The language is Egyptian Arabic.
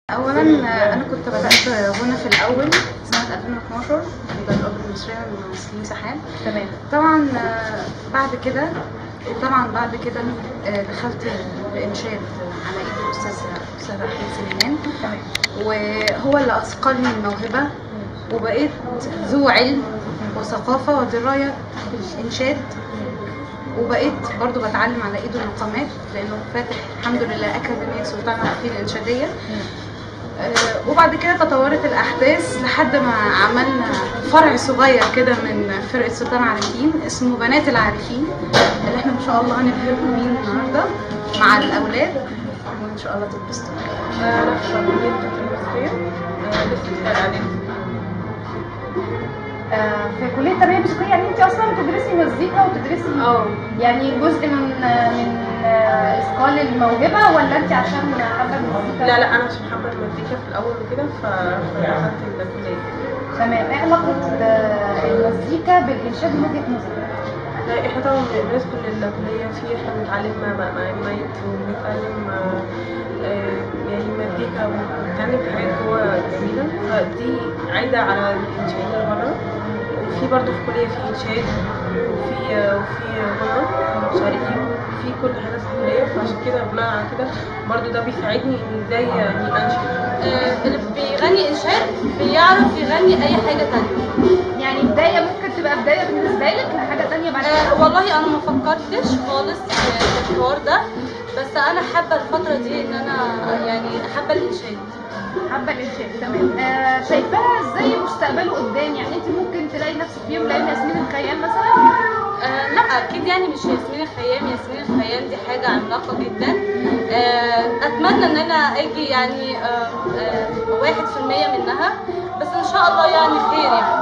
اولا آه، انا كنت بدات غنى في الاول سنه 2012 في دار الاوبرا المصريه للممثلين سحاب تمام طبعا آه، بعد كده طبعا بعد كده آه، دخلت الانشاد على ايد الاستاذ استاذ احمد سليمان تمام وهو اللي اثقلني الموهبه وبقيت ذو علم وثقافه ودرايه بالانشاد وبقيت برضو بتعلم على ايده المقامات لانه فاتح الحمد لله اكاديميه سلطان عفيف الانشاديه آه، وبعد كده تطورت الاحداث لحد ما عملنا فرع صغير كده من فرقه سلطان عارفين اسمه بنات العارفين اللي احنا ان شاء الله هنبهركم بيه النهارده مع الاولاد وان شاء الله تتبسطوا أنا في كلية المصرية لسه في الإعدادي آه، في كليه التربيه الموسيقيه يعني انت اصلا بتدرسي مزيكا وتدرسي اه يعني جزء من من آه، اثقال الموهبه ولا انت عشان حابه المزيكا لا لا أنا عشان حابة المزيكا في الأول وكده ف- فدخلت الكلية تمام ايه علاقه آه، المزيكا بالانشاد من وجهه نظرك لا، احنا طبعا بندخل الكلية في احنا بنتعلم مع- مع المايك وبنتعلم آه، آه، يعني مزيكا وبنتعلم حاجات جوه جميلة فدي عايدة على الإنشاد اللي بره وفي برضه في الكلية في إنشاد وفي آه، وفي غنى شرقي وفي كل حاجة في الكلية فعشان كده بناء على كده برضه ده بيساعدني إن ازاي يعني أنشد آه، اللي بيغني انشاد بيعرف يغني اي حاجه تانية يعني بدايه ممكن تبقى بدايه بالنسبه لك لحاجه تانية بعد كده آه، والله انا ما فكرتش خالص في في الحوار ده بس انا حابه الفتره دي ان انا يعني حابه الانشاد حابه الانشاد تمام آه شايفاها ازاي مستقبله قدام يعني انت ممكن تلاقي نفسك في يوم لان ياسمين الخيام مثلا آه لا اكيد يعني مش ياسمين الخيام ياسمين الخيام دي حاجه عملاقه جدا آه اتمنى ان انا اجي يعني آه آه واحد في المية منها بس ان شاء الله يعني خير يعني